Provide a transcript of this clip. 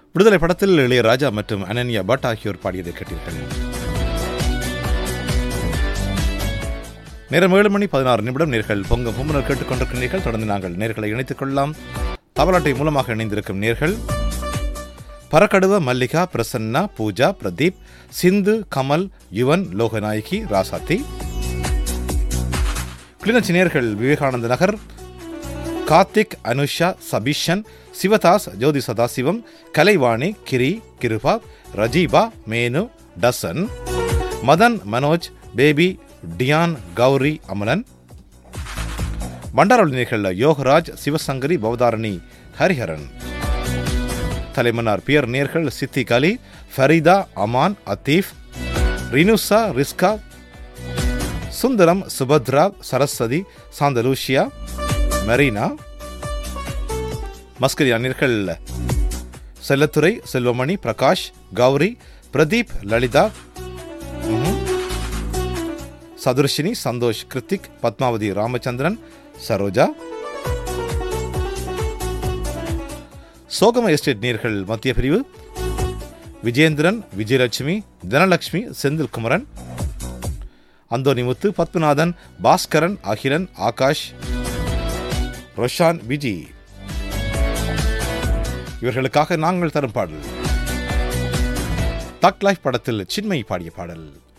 விடுதலை படத்தில் இளையராஜா மற்றும் அனன்யா பட் ஆகியோர் பாடியதை கேட்டீர்கள் நேரம் ஏழு மணி பதினாறு நிமிடம் நேர்கள் பொங்கும் பொம்முனர் கேட்டுக்கொண்டிருக்கிறீர்கள் தொடர்ந்து நாங்கள் நேர்களை இணைத்துக் கொள்ளலாம் தவளாட்டை மூலமாக இணைந்திருக்கும் நேர்கள் பரக்கடுவ மல்லிகா பிரசன்னா பூஜா பிரதீப் சிந்து கமல் யுவன் லோகநாயகி ராசாத்தி கிளிநொச்சி நேர்கள் விவேகானந்த நகர் கார்த்திக் அனுஷா சபீஷன் சிவதாஸ் ஜோதி சதாசிவம் கலைவாணி கிரி கிருபா ரஜீபா மேனு டசன் மதன் மனோஜ் பேபி டியான் கௌரி அமலன் பண்டாரவளி நேர்கள் யோகராஜ் சிவசங்கரி பவதாரணி ஹரிஹரன் தலைமன்னார் பியர் நேர்கள் சித்திக் அலி ஃபரிதா அமான் அத்தீஃப் ரினுசா ரிஸ்கா சுந்தரம் சுபத்ரா சரஸ்வதி சாந்தலூஷியா மெரீனா மஸ்கரி அணியர்கள் செல்லத்துறை செல்வமணி பிரகாஷ் கௌரி பிரதீப் லலிதா ம்ஹும். சதுர்ஷினி சந்தோஷ் கிருத்திக் பத்மாவதி ராமச்சந்திரன் சரோஜா சோகம எஸ்டேட் நீர்கள் மத்திய பிரிவு விஜேந்திரன் விஜயலட்சுமி தனலட்சுமி செந்தில் குமரன் அந்தோனிமுத்து பத்மநாதன் பாஸ்கரன் அகிலன் ஆகாஷ் ரொஷான் விஜி இவர்களுக்காக நாங்கள் தரும் பாடல் தக் லைஃப் படத்தில் சின்மை பாடிய பாடல்